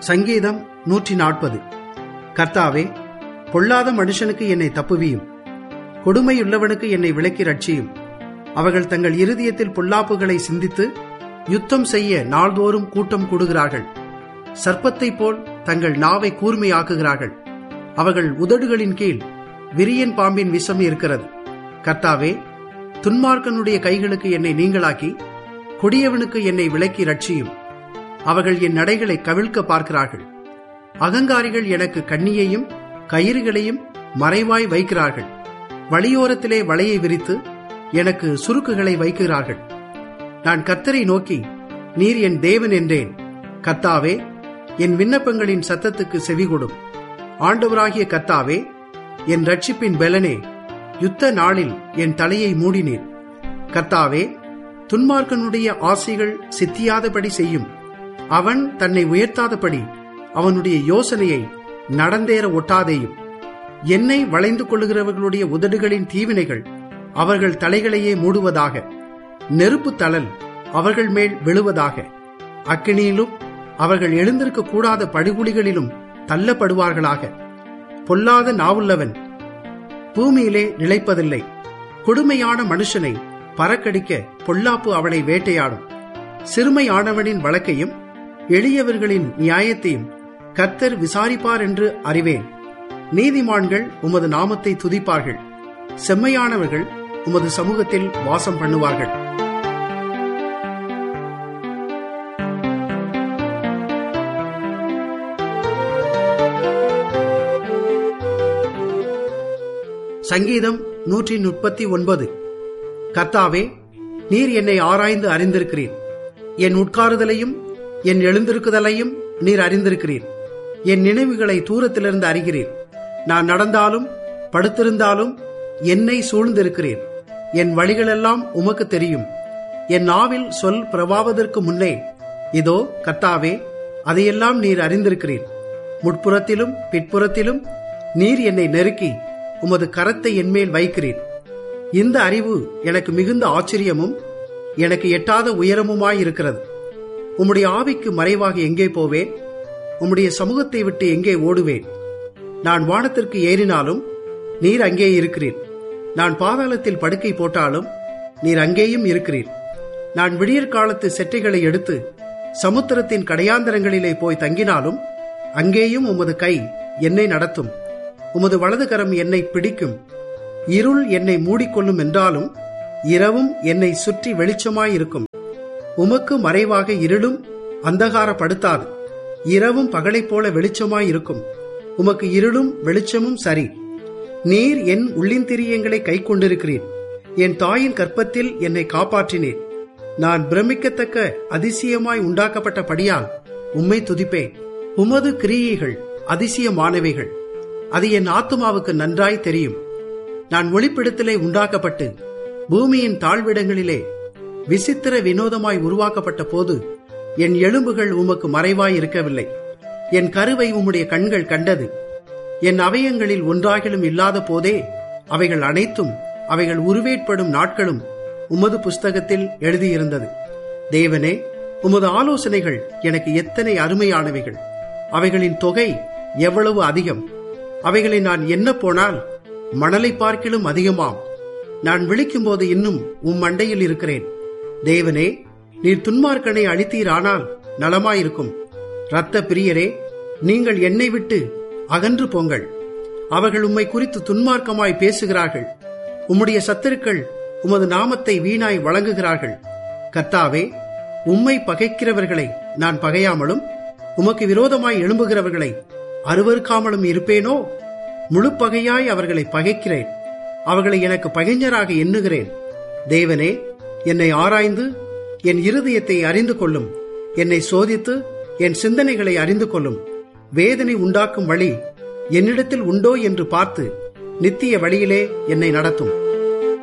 சங்கீதம் நூற்றி நாற்பது கர்த்தாவே பொல்லாத மனுஷனுக்கு என்னை தப்புவியும் கொடுமையுள்ளவனுக்கு என்னை விலக்கி ரட்சியும் அவர்கள் தங்கள் இருதயத்தில் பொல்லாப்புகளை சிந்தித்து யுத்தம் செய்ய நாள்தோறும் கூட்டம் கூடுகிறார்கள் சர்ப்பத்தைப் போல் தங்கள் நாவை கூர்மையாக்குகிறார்கள் அவர்கள் உதடுகளின் கீழ் விரியன் பாம்பின் விஷம் இருக்கிறது கர்த்தாவே துன்மார்க்கனுடைய கைகளுக்கு என்னை நீங்களாக்கி கொடியவனுக்கு என்னை விலக்கி ரட்சியும் அவர்கள் என் நடைகளை கவிழ்க்க பார்க்கிறார்கள் அகங்காரிகள் எனக்கு கண்ணியையும் கயிறுகளையும் மறைவாய் வைக்கிறார்கள் வழியோரத்திலே வலையை விரித்து எனக்கு சுருக்குகளை வைக்கிறார்கள் நான் கர்த்தரை நோக்கி நீர் என் தேவன் என்றேன் கர்த்தாவே என் விண்ணப்பங்களின் சத்தத்துக்கு செவிகொடும் ஆண்டவராகிய கர்த்தாவே என் ரட்சிப்பின் பெலனே யுத்த நாளில் என் தலையை மூடினீர் கர்த்தாவே துன்மார்க்கனுடைய ஆசைகள் சித்தியாதபடி செய்யும் அவன் தன்னை உயர்த்தாதபடி அவனுடைய யோசனையை நடந்தேற ஒட்டாதேயும் என்னை வளைந்து கொள்ளுகிறவர்களுடைய உதடுகளின் தீவினைகள் அவர்கள் தலைகளையே மூடுவதாக நெருப்பு தளல் அவர்கள் மேல் விழுவதாக அக்கினியிலும் அவர்கள் எழுந்திருக்க கூடாத படுகுழிகளிலும் தள்ளப்படுவார்களாக பொல்லாத நாவுள்ளவன் பூமியிலே நிலைப்பதில்லை கொடுமையான மனுஷனை பறக்கடிக்க பொல்லாப்பு அவனை வேட்டையாடும் சிறுமையானவனின் வழக்கையும் எளியவர்களின் நியாயத்தையும் கர்த்தர் விசாரிப்பார் என்று அறிவேன் நீதிமான்கள் உமது நாமத்தை துதிப்பார்கள் செம்மையானவர்கள் உமது சமூகத்தில் வாசம் பண்ணுவார்கள் சங்கீதம் நூற்றி முப்பத்தி ஒன்பது கர்த்தாவே நீர் என்னை ஆராய்ந்து அறிந்திருக்கிறீர் என் உட்காருதலையும் என் எழுந்திருக்குதலையும் நீர் அறிந்திருக்கிறீர் என் நினைவுகளை தூரத்திலிருந்து அறிகிறீர் நான் நடந்தாலும் படுத்திருந்தாலும் என்னை சூழ்ந்திருக்கிறீர் என் வழிகளெல்லாம் உமக்கு தெரியும் என் நாவில் சொல் பிரபாவதற்கு முன்னே இதோ கர்த்தாவே அதையெல்லாம் நீர் அறிந்திருக்கிறீர் முட்புறத்திலும் பிற்புறத்திலும் நீர் என்னை நெருக்கி உமது கரத்தை என்மேல் வைக்கிறீர் இந்த அறிவு எனக்கு மிகுந்த ஆச்சரியமும் எனக்கு எட்டாத உயரமுமாயிருக்கிறது உம்முடைய ஆவிக்கு மறைவாக எங்கே போவேன் உம்முடைய சமூகத்தை விட்டு எங்கே ஓடுவேன் நான் வானத்திற்கு ஏறினாலும் நீர் அங்கே இருக்கிறீர் நான் பாதாளத்தில் படுக்கை போட்டாலும் நீர் அங்கேயும் இருக்கிறீர் நான் விடியற் காலத்து செட்டைகளை எடுத்து சமுத்திரத்தின் கடையாந்தரங்களிலே போய் தங்கினாலும் அங்கேயும் உமது கை என்னை நடத்தும் உமது வலது கரம் என்னை பிடிக்கும் இருள் என்னை மூடிக்கொள்ளும் என்றாலும் இரவும் என்னை சுற்றி வெளிச்சமாயிருக்கும் உமக்கு மறைவாக இருளும் அந்தகாரப்படுத்தாது இரவும் பகலைப் போல வெளிச்சமாயிருக்கும் உமக்கு இருளும் வெளிச்சமும் சரி நீர் என் உள்ளிந்திரியங்களை கை கொண்டிருக்கிறீர் என் தாயின் கற்பத்தில் என்னை காப்பாற்றினீர் நான் பிரமிக்கத்தக்க அதிசயமாய் உண்டாக்கப்பட்டபடியால் உம்மை துதிப்பேன் உமது கிரியைகள் அதிசயமானவைகள் அது என் ஆத்துமாவுக்கு நன்றாய் தெரியும் நான் ஒளிப்பிடத்திலே உண்டாக்கப்பட்டு பூமியின் தாழ்விடங்களிலே விசித்திர வினோதமாய் உருவாக்கப்பட்ட போது என் எலும்புகள் உமக்கு மறைவாய் இருக்கவில்லை என் கருவை உம்முடைய கண்கள் கண்டது என் அவயங்களில் ஒன்றாகிலும் இல்லாத போதே அவைகள் அனைத்தும் அவைகள் உருவேற்படும் நாட்களும் உமது புஸ்தகத்தில் எழுதியிருந்தது தேவனே உமது ஆலோசனைகள் எனக்கு எத்தனை அருமையானவைகள் அவைகளின் தொகை எவ்வளவு அதிகம் அவைகளை நான் என்ன போனால் மணலை பார்க்கிலும் அதிகமாம் நான் விழிக்கும்போது இன்னும் உம் மண்டையில் இருக்கிறேன் தேவனே நீர் துன்மார்க்கனை அழித்தீரானால் நலமாயிருக்கும் இரத்த பிரியரே நீங்கள் என்னை விட்டு அகன்று போங்கள் அவர்கள் உம்மை குறித்து துன்மார்க்கமாய் பேசுகிறார்கள் உம்முடைய சத்துருக்கள் உமது நாமத்தை வீணாய் வழங்குகிறார்கள் கர்த்தாவே உம்மை பகைக்கிறவர்களை நான் பகையாமலும் உமக்கு விரோதமாய் எழும்புகிறவர்களை அருவறுக்காமலும் இருப்பேனோ முழு பகையாய் அவர்களை பகைக்கிறேன் அவர்களை எனக்கு பகைஞராக எண்ணுகிறேன் தேவனே என்னை ஆராய்ந்து என் இருதயத்தை அறிந்து கொள்ளும் என்னை சோதித்து என் சிந்தனைகளை அறிந்து கொள்ளும் வேதனை உண்டாக்கும் வழி என்னிடத்தில் உண்டோ என்று பார்த்து நித்திய வழியிலே என்னை நடத்தும்